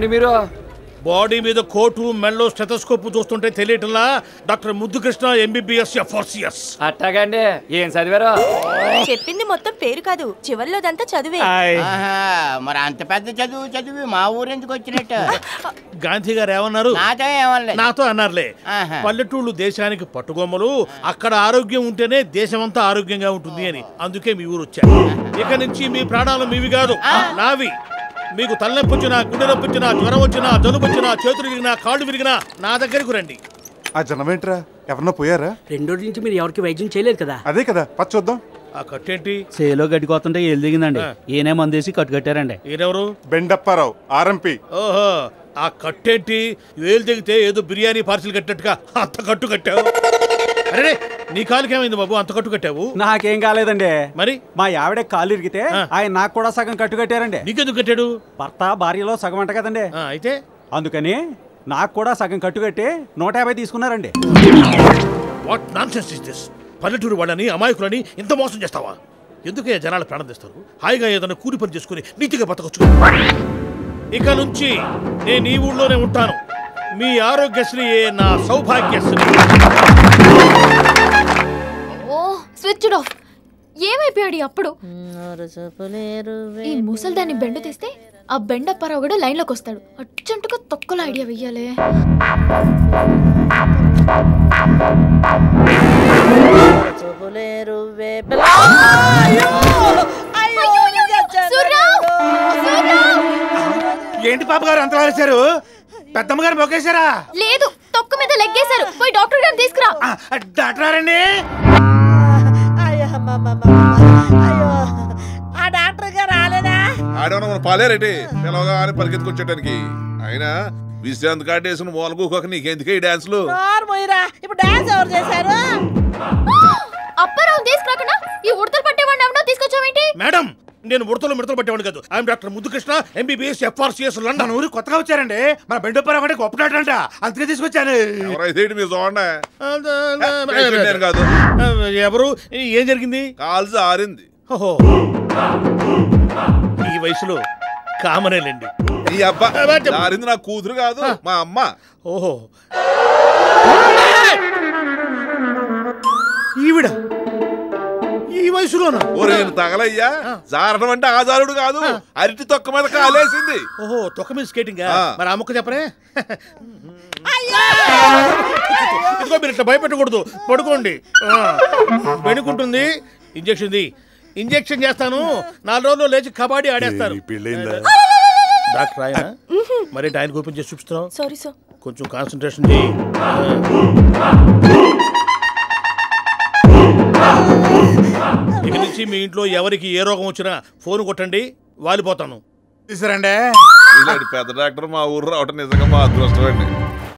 ఎవరండి మీరు బాడీ మీద కోటు మెల్లో స్టెథోస్కోప్ చూస్తుంటే తెలియటంలా డాక్టర్ ముద్దుకృష్ణ ఎంబీబీఎస్ ఎఫ్ఆర్సిఎస్ అట్టాగండి ఏం చదివారు చెప్పింది మొత్తం పేరు కాదు చివర్లోదంతా చదివే ఆహా, మరి అంత పెద్ద చదువు చదివి మా ఊరెందుకు వచ్చినట్టు గాంధీ గారు ఏమన్నారు నాతో ఏమనలేదు నాతో అన్నారులే ఆహా. పల్లెటూళ్ళు దేశానికి పట్టుగొమ్మలు అక్కడ ఆరోగ్యం ఉంటేనే దేశమంతా ఆరోగ్యంగా ఉంటుంది అని అందుకే మీ ఊరు వచ్చారు ఇక నుంచి మీ ప్రాణాలు మీవి కాదు నావి మీకు తలనొప్పి వచ్చినా గుండె నొప్పి వచ్చినా జ్వరం వచ్చినా జలుబు వచ్చినా చేతులు విరిగినా కాళ్ళు విరిగినా నా దగ్గరకు రండి ఆ జనం ఏంట్రా ఎవరన్నా పోయారా రెండు రోజుల నుంచి మీరు ఎవరికి వైద్యం చేయలేదు కదా అదే కదా పచ్చ చూద్దాం ఆ కట్టేంటి చేలో గడ్డికొస్తుంటే ఏళ్ళు దిగిందండి ఈయనే మందేసి కట్టుకట్టారండి ఈయనెవరు బెండప్పారావు ఆర్ఎంపి ఓహో ఆ కట్టేంటి వేలు తెగితే ఏదో బిర్యానీ పార్సిల్ కట్టినట్టుగా అంత కట్టు కట్టావు అరే నీ కాలుకి ఏమైంది బాబు అంత కట్టు కట్టావు నాకేం కాలేదండి మరి మా ఆవిడ కాలు ఇరిగితే ఆ. ఆయన నాకు కూడా సగం కట్టుకట్టారండి నీకెందుకు కట్టాడు భర్త భార్యలో సగం అంట కదండి ఆ, అయితే అందుకని నాకు కూడా సగం కట్టుకట్టి నూట యాభై తీసుకున్నారండి what nonsense is this పల్లెటూరు వాళ్ళని అమాయకులని ఇంత మోసం చేస్తావా ఎందుకే జనాలు ప్రాణం తెస్తారు హాయిగా ఏదైనా కూలి పని చేసుకుని నీతిగా బతకొచ్చు ఇక నుంచి నేను ఈ ఊళ్ళోనే ఉంటాను మీ ఆరోగ్యశ్రీ నా సౌభాగ్యశ్రీ ఓ స్విచ్ ఆఫ్ ఏమైపోయాడు ఈ అప్పుడు ఈ ముసల్దాన్ని బెండ తీస్తే ఆ బెండ పరవగడు లైన్లోకి వస్తాడు అర్జెంటుగా తొక్కల ఐడియా వెయ్యాలి ఏంటి పాప గారు అంత వారేశారు పెద్దమ్మ గారు మొక్కేశారా లేదు తొక్క మీద లెగ్గేశారు పోయి డాక్టర్ గారిని తీసుకురా ఆ, డాక్టర్ గారండి ఆ డాక్టర్ గారు రాలేదా ఆడేమన్నా మన పాలేరేటి పిలవగానే పరిగెత్తుకొచ్చేటానికి అయినా విశ్రాంతి కార్డు వేసిన మూలకోక నీకెందుకే ఈ డాన్సులు మొయ్యరా ఇప్పుడు డాన్స్ ఎవరు చేశారు అప్పారావు తీసుకురాకుండా ఈ ఉడతలు పట్టేవాడిని ఎవడో తీసుకొచ్చావేంటి మేడం నేను ముడతలు మిడతలు పట్టేవాడు కాదు I'm doctor Muddukrishna MBBS FRCS మన లండన్ ఊరు కొత్తగా వచ్చారండి మన బెండపర ఒకటి గొప్ప డాక్టర్ అంట అందుకే తీసుకొచ్చాను ఎవరైతే ఏంటి మీరు చూడండి పేషెంట్ నేను కాదు ఎవరు ఏం జరిగింది కాల్సి ఆరింది ఓహో ఈ వయసులో కామనేలేండి ఈ అబ్బా ఆరింది నా కూతురు కాదు మా అమ్మ ఓహో ఈవిడ ఈ వయసులోనా ఓరే నేను తగలయ్యా జారడం అంటే ఆధారుడు కాదు అరటి తొక్క మీద కాలేసింది ఓహో తొక్క మీద స్కేటింగ్ ఆ. మరి ఆ ముక్క చెప్పనే ఇదిగో మీరు ఇట్లా భయపెట్టకూడదు పడుకోండి ఆ. బెణుకుంటుంది ఇంజక్షన్ ఇది ఇంజక్షన్ చేస్తాను నాలుగు రోజులు లేచి కబడ్డీ ఆడేస్తారు డాక్టర్ ఆయన మరి ఆయన ఓపెన్ చేసి చూపిస్తున్నావు సారీ సార్ కొంచెం కాన్సన్ట్రేషన్ చేయి ఇక నుంచి మీ ఇంట్లో ఎవరికి ఏ రోగం వచ్చినా ఫోన్ కొట్టండి వాలిపోతాను తీసుకురండి ఇలాంటి పెద్ద డాక్టర్ మా ఊరు రావటం నిజంగా మా అదృష్టం అండి